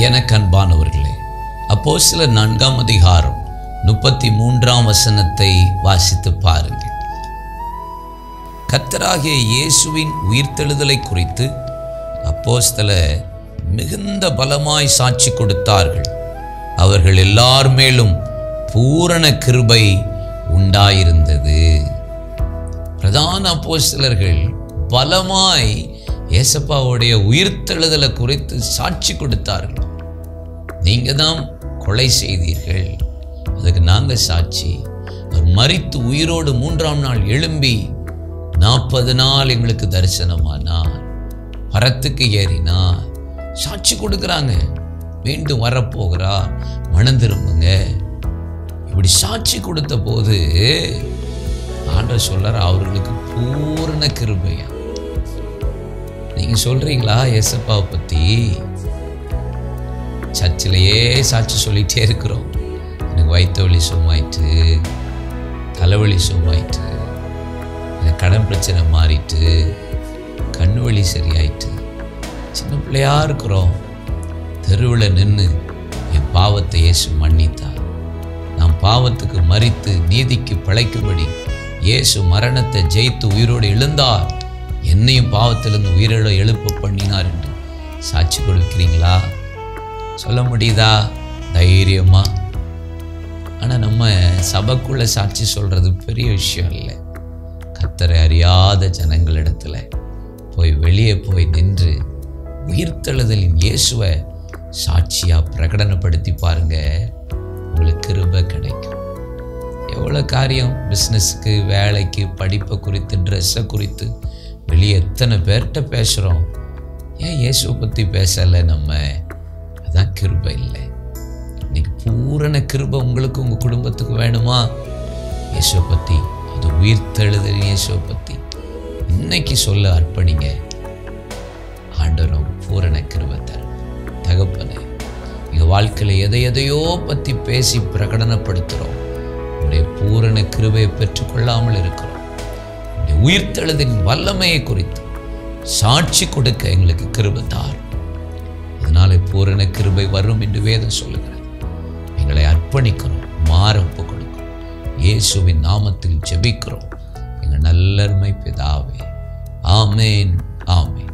எனக்கு அன்பானவர்களே அப்போ சில நான்காம் அதிகாரம் முப்பத்தி மூன்றாம் வசனத்தை வாசித்து பாருங்கள் கர்த்தராகிய இயேசுவின் உயிர்த்தெழுதலை குறித்து அப்போஸ்தல மிகுந்த பலமாய் சாட்சி கொடுத்தார்கள் அவர்கள் எல்லார் மேலும் பூரண கிருபை உண்டாயிருந்தது பிரதான அப்போஸ்தலர்கள் பலமாய் ஏசப்பாவுடைய உயிர்த்தெழுதலை குறித்து சாட்சி கொடுத்தார்கள் நீங்க தான் கொலை செய்தீர்கள் அதுக்கு நாங்க சாட்சி அவர் மரித்து உயிரோடு மூன்றாம் நாள் எழும்பி நாற்பது நாள் எங்களுக்கு தரிசனமானார் பரத்துக்கு ஏறினார் சாட்சி கொடுக்குறாங்க மீண்டும் வரப்போகிறார் மனம் திரும்புங்க இப்படி சாட்சி கொடுத்த போது ஆண்டவர் சொல்றார் அவர்களுக்கு பூரண கிருபையா நீங்க சொல்றீங்களா ஏசப்பாவை பத்தி சர்ச்சிலேயே சாட்சி சொல்லிட்டே இருக்கிறோம் எனக்கு வயிற்று வலி சும்மாயிட்டு தலைவலி சும்மாயிட்டு எனக்கு கடன் பிரச்சனை மாறிட்டு கண்ணு வலி சரியாயிட்டு சின்ன பிள்ளையா இருக்கிறோம் தெருவில் நின்று என் பாவத்தை இயேசு மன்னித்தார் நாம் பாவத்துக்கு மறித்து நீதிக்கு பிழைக்கும்படி இயேசு மரணத்தை ஜெயித்து உயிரோடு எழுந்தார் என்னையும் பாவத்திலிருந்து உயிரோடு எழுப்ப பண்ணினார் என்று சாட்சி கொடுக்கிறீங்களா சொல்ல முடியுதா தைரியமா ஆனால் நம்ம சபைக்குள்ள சாட்சி சொல்றது பெரிய விஷயம் இல்லை கத்தரை அறியாத ஜனங்களிடத்துல போய் வெளியே போய் நின்று உயிர்த்தெழுதலின் இயேசுவை சாட்சியா பிரகடனப்படுத்தி பாருங்க உங்களுக்கு கிருபை கிடைக்கும் எவ்வளோ காரியம் பிஸ்னஸுக்கு வேலைக்கு படிப்பை குறித்து ட்ரெஸ்ஸை குறித்து வெளியே எத்தனை பேர்கிட்ட பேசுகிறோம் ஏன் இயேசுவை பற்றி பேசலை நம்ம அதான் கிருபை இல்லை இன்னைக்கு பூரண கிருபை உங்களுக்கு உங்கள் குடும்பத்துக்கு வேணுமா இயேசுவை பற்றி அது உயிர்த்தெழுதல் இயேசுவை பற்றி இன்னைக்கு சொல்ல அர்ப்பணிங்க ஆண்டவரும் பூரண கிருபை தரும் தகப்பனே எங்கள் வாழ்க்கையில் எதை எதையோ பற்றி பேசி பிரகடனப்படுத்துகிறோம் உடைய பூரண கிருபையை பெற்றுக்கொள்ளாமல் இருக்கிறோம் உடைய உயிர்த்தெழுதின் வல்லமையை குறித்து சாட்சி கொடுக்க எங்களுக்கு கிருபை தார் அதனால பூரண கிருபை வரும் என்று வேதம் சொல்லுகிறது எங்களை அர்ப்பணிக்கிறோம் மாற ஒப்பு கொடுக்கிறோம் இயேசுவின் நாமத்தில் ஜெபிக்கிறோம் எங்கள் நல்லருமை பிதாவே ஆமேன் ஆமேன்